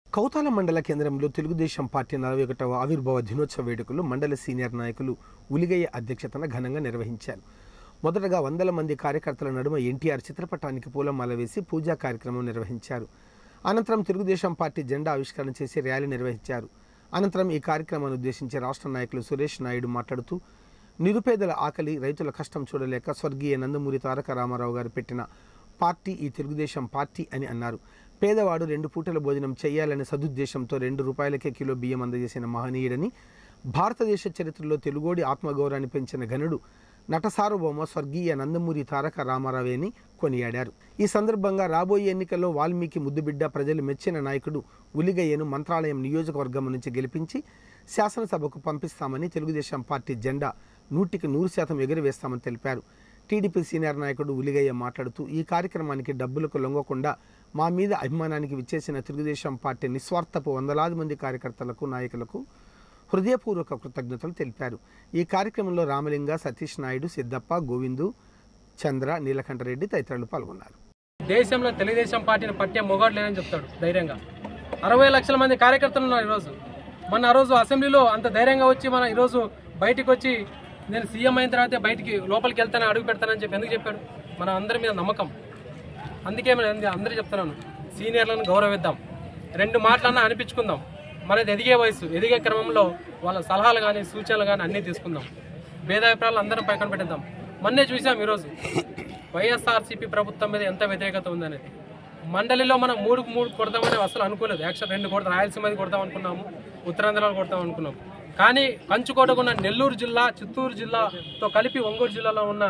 కౌతాల మండల కేంద్రంలో తెలుగుదేశం పార్టీ నలభై ఒకటవ ఆవిర్భావ దినోత్సవ వేడుకలు మండల సీనియర్ నాయకులు ఉలిగయ్య అధ్యక్షతన ఘనంగా నిర్వహించారు మొదటగా వందల మంది కార్యకర్తల నడుమ ఎన్టీఆర్ చిత్రపటానికి పూలమాల వేసి పూజా కార్యక్రమం నిర్వహించారు అనంతరం తెలుగుదేశం పార్టీ జెండా ఆవిష్కరణ చేసి ర్యాలీ నిర్వహించారు అనంతరం ఈ కార్యక్రమాన్ని ఉద్దేశించి రాష్ట్ర నాయకులు సురేష్ నాయుడు మాట్లాడుతూ నిరుపేదల ఆకలి రైతుల కష్టం చూడలేక స్వర్గీయ నందమూరి తారక రామారావు గారు పెట్టిన పార్టీ ఈ తెలుగుదేశం పార్టీ అని అన్నారు పేదవాడు రెండు పూటల భోజనం చేయాలనే సదుద్దేశంతో రెండు రూపాయలకే కిలో బియ్యం అందజేసిన మహనీయుడని భారతదేశ చరిత్రలో తెలుగోడి ఆత్మగౌరవాన్ని పెంచిన ఘనుడు నటసార్వభౌమ స్వర్గీయ నందమూరి తారక రామారావే అని కొనియాడారు ఈ సందర్భంగా రాబోయే ఎన్నికల్లో వాల్మీకి ముద్దుబిడ్డ ప్రజలు మెచ్చిన నాయకుడు ఉలిగయ్యను మంత్రాలయం నియోజకవర్గం నుంచి గెలిపించి శాసనసభకు పంపిస్తామని తెలుగుదేశం పార్టీ జెండా నూటికి నూరు శాతం ఎగురవేస్తామని తెలిపారు టీడీపీ సీనియర్ నాయకుడు ఉలిగయ్య మాట్లాడుతూ ఈ కార్యక్రమానికి డబ్బులకు లొంగకుండా మా మీద అభిమానానికి విచ్చేసిన తెలుగుదేశం పార్టీ నిస్వార్థపు వందలాది మంది కార్యకర్తలకు నాయకులకు హృదయపూర్వక కృతజ్ఞతలు తెలిపారు ఈ కార్యక్రమంలో రామలింగ సతీష్ నాయుడు సిద్దప్ప గోవిందు చంద్ర నీలకంఠరెడ్డి తదితరులు పాల్గొన్నారు దేశంలో తెలుగుదేశం పార్టీని పట్టే మొగాడు లేదని చెప్తాడు ధైర్యంగా అరవై లక్షల మంది కార్యకర్తలు ఉన్నారు ఈరోజు మన ఆ రోజు అసెంబ్లీలో అంత ధైర్యంగా వచ్చి మన ఈరోజు బయటికి వచ్చి నేను సీఎం అయిన తర్వాత బయటికి లోపలికి వెళ్తాను అడుగు పెడతానని చెప్పి ఎందుకు చెప్పాడు మన అందరి మీద నమ్మకం అందుకే నేను అందరూ చెప్తున్నాను సీనియర్లను గౌరవిద్దాం రెండు మాటలన్నా అనిపించుకుందాం మనది ఎదిగే వయసు ఎదిగే క్రమంలో వాళ్ళ సలహాలు కానీ సూచనలు కానీ అన్నీ తీసుకుందాం భేదాభిప్రాయాలు అందరం పక్కన పెట్టేద్దాం మొన్నే చూసాం ఈరోజు వైఎస్ఆర్సీపీ ప్రభుత్వం మీద ఎంత వ్యతిరేకత ఉందనేది మండలిలో మనం మూడు మూడు కొడతామని అసలు అనుకోలేదు యాక్చువల్ రెండు కొడతాం రాయలసీమది కొడతాం అనుకున్నాము ఉత్తరాంధ్రలో కొడతాం అనుకున్నాం కానీ కంచుకోటకున్న నెల్లూరు జిల్లా చిత్తూరు జిల్లాతో కలిపి ఒంగోలు జిల్లాలో ఉన్న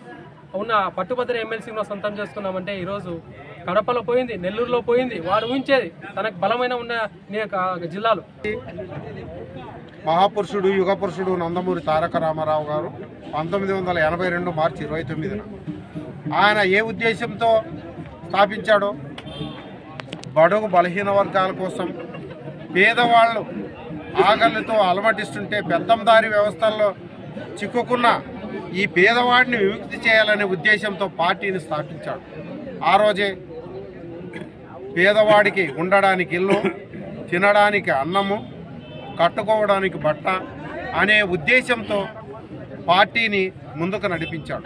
ఉన్న పట్టుభద్ర ఎమ్మెల్సీని సొంతం చేసుకున్నామంటే ఈరోజు కడపలో పోయింది నెల్లూరులో పోయింది వాడు ఊహించేది తనకు బలమైన ఉన్న నియోజక- జిల్లాలు మహాపురుషుడు యుగ పురుషుడు నందమూరి తారక రామారావు గారు పంతొమ్మిది వందల ఎనభై రెండు మార్చి ఇరవై తొమ్మిదిన ఆయన ఏ ఉద్దేశంతో స్థాపించాడో బడుగు బలహీన వర్గాల కోసం పేదవాళ్ళు ఆకలితో అలమటిస్తుంటే పెత్తందారి వ్యవస్థల్లో చిక్కుకున్న ఈ పేదవాడిని విముక్తి చేయాలనే ఉద్దేశంతో పార్టీని స్థాపించాడు ఆ రోజే పేదవాడికి ఉండడానికి ఇల్లు తినడానికి అన్నము కట్టుకోవడానికి బట్ట అనే ఉద్దేశంతో పార్టీని ముందుకు నడిపించాడు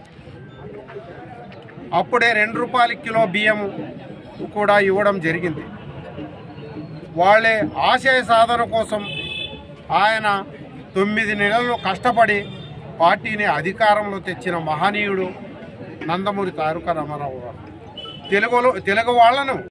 అప్పుడే రెండు రూపాయల కిలో బియ్యము కూడా ఇవ్వడం జరిగింది వాళ్ళే ఆశయ సాధన కోసం ఆయన తొమ్మిది నెలలు కష్టపడి పార్టీని అధికారంలో తెచ్చిన మహనీయుడు నందమూరి తారక రామారావు గారు తెలుగులో తెలుగు వాళ్ళను